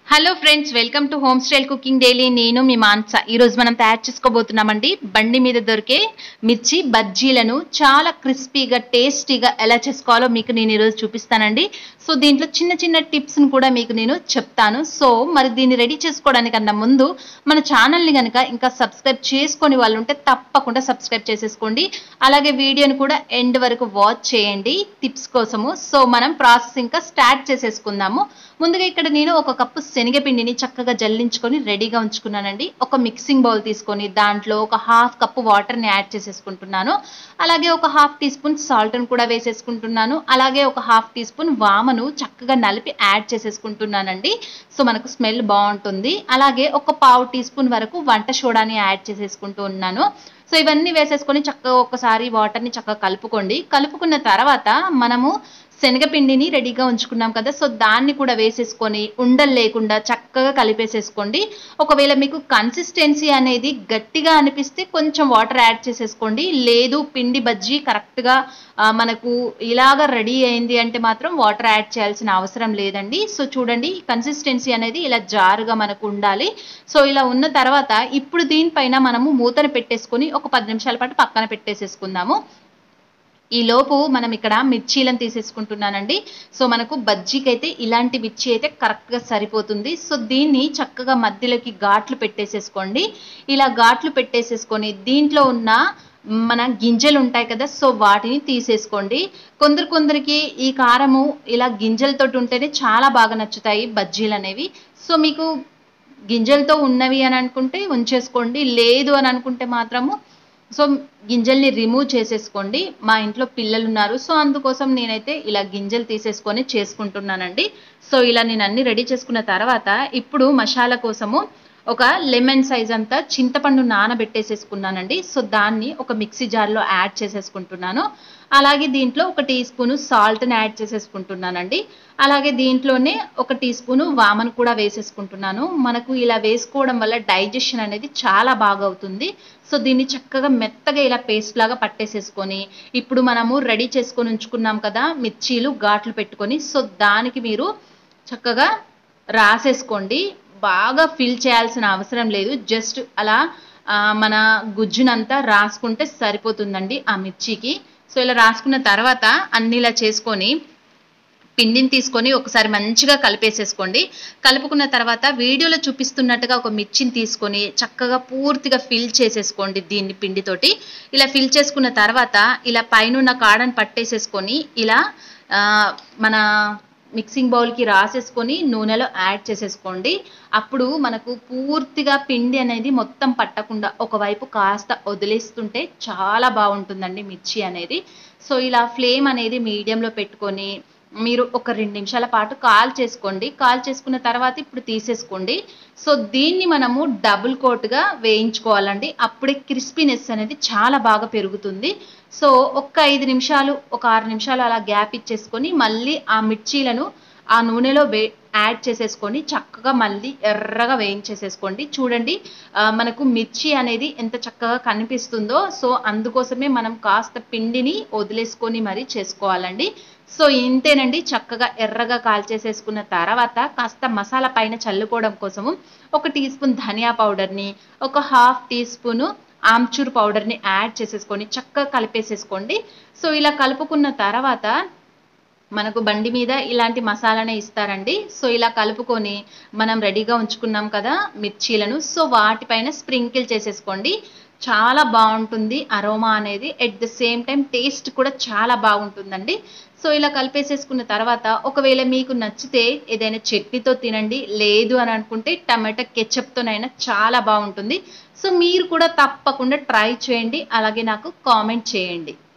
hello friends welcome to home style cooking daily నేను మీ మాన్స ఈరోజు మనం తయారు చేసుకోబోతున్నామండి బండి మీద దొరికే మిర్చి బజ్జీలను చాలా క్రిస్పీగా టేస్టీగా ఎలా చేసుకోవాలో మీకు నేను ఈరోజు చూపిస్తానండి సో దీంట్లో చిన్న చిన్న టిప్స్ని కూడా మీకు నేను చెప్తాను సో మరి దీన్ని రెడీ చేసుకోవడానికన్నా ముందు మన ఛానల్ని కనుక ఇంకా సబ్స్క్రైబ్ చేసుకొని వాళ్ళు ఉంటే తప్పకుండా సబ్స్క్రైబ్ చేసేసుకోండి అలాగే వీడియోని కూడా ఎండ్ వరకు వాచ్ చేయండి టిప్స్ కోసము సో మనం ప్రాసెస్ ఇంకా స్టార్ట్ చేసేసుకుందాము ముందుగా ఇక్కడ నేను ఒక కప్పు శనగపిండిని చక్కగా జల్లించుకొని రెడీగా ఉంచుకున్నానండి ఒక మిక్సింగ్ బౌల్ తీసుకొని దాంట్లో ఒక హాఫ్ కప్పు వాటర్ని యాడ్ చేసేసుకుంటున్నాను అలాగే ఒక హాఫ్ టీ స్పూన్ సాల్ట్ని కూడా వేసేసుకుంటున్నాను అలాగే ఒక హాఫ్ టీ స్పూన్ వామను చక్కగా నలిపి యాడ్ చేసేసుకుంటున్నానండి సో మనకు స్మెల్ బాగుంటుంది అలాగే ఒక పావు టీ స్పూన్ వరకు వంట సోడాని యాడ్ చేసేసుకుంటూ ఉన్నాను సో ఇవన్నీ వేసేసుకొని చక్కగా ఒకసారి వాటర్ని చక్కగా కలుపుకోండి కలుపుకున్న తర్వాత మనము శనగపిండిని రెడీగా ఉంచుకున్నాం కదా సో దాన్ని కూడా వేసేసుకొని ఉండలు లేకుండా చక్కగా కలిపేసేసుకోండి ఒకవేళ మీకు కన్సిస్టెన్సీ అనేది గట్టిగా అనిపిస్తే కొంచెం వాటర్ యాడ్ చేసేసుకోండి లేదు పిండి బజ్జీ కరెక్ట్గా మనకు ఇలాగ రెడీ అయింది అంటే మాత్రం వాటర్ యాడ్ చేయాల్సిన అవసరం లేదండి సో చూడండి కన్సిస్టెన్సీ అనేది ఇలా జారుగా మనకు ఉండాలి సో ఇలా ఉన్న తర్వాత ఇప్పుడు దీనిపైన మనము మూతను పెట్టేసుకొని ఒక పది నిమిషాల పాటు పక్కన పెట్టేసేసుకుందాము ఈ లోపు మనం ఇక్కడ మిర్చీలను తీసేసుకుంటున్నానండి సో మనకు బజ్జీకి అయితే ఇలాంటి మిర్చి అయితే కరెక్ట్గా సరిపోతుంది సో దీన్ని చక్కగా మధ్యలోకి ఘాట్లు పెట్టేసేసుకోండి ఇలా ఘాట్లు పెట్టేసేసుకొని దీంట్లో ఉన్న మన గింజలు ఉంటాయి కదా సో వాటిని తీసేసుకోండి కొందరు కొందరికి ఈ కారము ఇలా గింజలతో ఉంటేనే చాలా బాగా నచ్చుతాయి బజ్జీలు అనేవి సో మీకు గింజలతో ఉన్నవి అని అనుకుంటే ఉంచేసుకోండి లేదు అని అనుకుంటే మాత్రము సో గింజల్ని రిమూవ్ చేసేసుకోండి మా ఇంట్లో పిల్లలు ఉన్నారు సో అందుకోసం నేనైతే ఇలా గింజలు తీసేసుకొని చేసుకుంటున్నానండి సో ఇలా నేను అన్ని రెడీ చేసుకున్న తర్వాత ఇప్పుడు మసాలా కోసము ఒక లెమన్ సైజ్ అంతా చింతపండు నానబెట్టేసేసుకున్నానండి సో దాన్ని ఒక మిక్సీ జార్లో యాడ్ చేసేసుకుంటున్నాను అలాగే దీంట్లో ఒక టీ స్పూను సాల్ట్ని యాడ్ చేసేసుకుంటున్నానండి అలాగే దీంట్లోనే ఒక టీ స్పూను వామను కూడా వేసేసుకుంటున్నాను మనకు ఇలా వేసుకోవడం వల్ల డైజెషన్ అనేది చాలా బాగా అవుతుంది సో దీన్ని చక్కగా మెత్తగా ఇలా పేస్ట్ లాగా పట్టేసేసుకొని ఇప్పుడు మనము రెడీ చేసుకొని ఉంచుకున్నాం కదా మిర్చీలు ఘాట్లు పెట్టుకొని సో దానికి మీరు చక్కగా రాసేసుకోండి బాగా ఫిల్ చేయాల్సిన అవసరం లేదు జస్ట్ అలా మన గుజ్జునంతా రాసుకుంటే సరిపోతుందండి ఆ మిర్చికి సో ఇలా రాసుకున్న తర్వాత అన్ని ఇలా చేసుకొని పిండిని తీసుకొని ఒకసారి మంచిగా కలిపేసేసుకోండి కలుపుకున్న తర్వాత వీడియోలో చూపిస్తున్నట్టుగా ఒక మిర్చిని తీసుకొని చక్కగా పూర్తిగా ఫిల్ చేసేసుకోండి దీన్ని పిండితోటి ఇలా ఫిల్ చేసుకున్న తర్వాత ఇలా పైన కాడని పట్టేసేసుకొని ఇలా మన మిక్సింగ్ బౌల్కి రాసేసుకొని నూనెలో యాడ్ చేసేసుకోండి అప్పుడు మనకు పూర్తిగా పిండి అనేది మొత్తం పట్టకుండా ఒకవైపు కాస్త వదిలేస్తుంటే చాలా బాగుంటుందండి మిర్చి అనేది సో ఇలా ఫ్లేమ్ అనేది మీడియంలో పెట్టుకొని మీరు ఒక రెండు నిమిషాల పాటు కాల్ చేసుకోండి కాల్ చేసుకున్న తర్వాత ఇప్పుడు తీసేసుకోండి సో దీన్ని మనము డబుల్ కోట్గా వేయించుకోవాలండి అప్పుడే క్రిస్పీనెస్ అనేది చాలా బాగా పెరుగుతుంది సో ఒక్క ఐదు నిమిషాలు ఒక ఆరు నిమిషాలు అలా గ్యాప్ ఇచ్చేసుకొని మళ్ళీ ఆ మిర్చీలను ఆ నూనెలో వే యాడ్ చేసేసుకొని చక్కగా మళ్ళీ ఎర్రగా వేయించేసేసుకోండి చూడండి మనకు మిర్చి అనేది ఎంత చక్కగా కనిపిస్తుందో సో అందుకోసమే మనం కాస్త పిండిని వదిలేసుకొని మరీ చేసుకోవాలండి సో ఇంతేనండి చక్కగా ఎర్రగా కాల్చేసేసుకున్న తర్వాత కాస్త మసాలా పైన చల్లుకోవడం కోసము ఒక టీ స్పూన్ ధనియా పౌడర్ని ఒక హాఫ్ టీ స్పూను ఆమ్చూర్ పౌడర్ని యాడ్ చేసేసుకొని చక్కగా కలిపేసేసుకోండి సో ఇలా కలుపుకున్న తర్వాత మనకు బండి మీద ఇలాంటి మసాలానే ఇస్తారండి సో ఇలా కలుపుకొని మనం రెడీగా ఉంచుకున్నాం కదా మిర్చీలను సో వాటిపైన స్ప్రింకిల్ చేసేసుకోండి చాలా బాగుంటుంది అరోమా అనేది at the same time taste కూడా చాలా బాగుంటుందండి సో ఇలా కలిపేసేసుకున్న తర్వాత ఒకవేళ మీకు నచ్చితే ఏదైనా చట్నీతో తినండి లేదు అని అనుకుంటే టమాటా కెచప్తోనైనా చాలా బాగుంటుంది సో మీరు కూడా తప్పకుండా ట్రై చేయండి అలాగే నాకు కామెంట్ చేయండి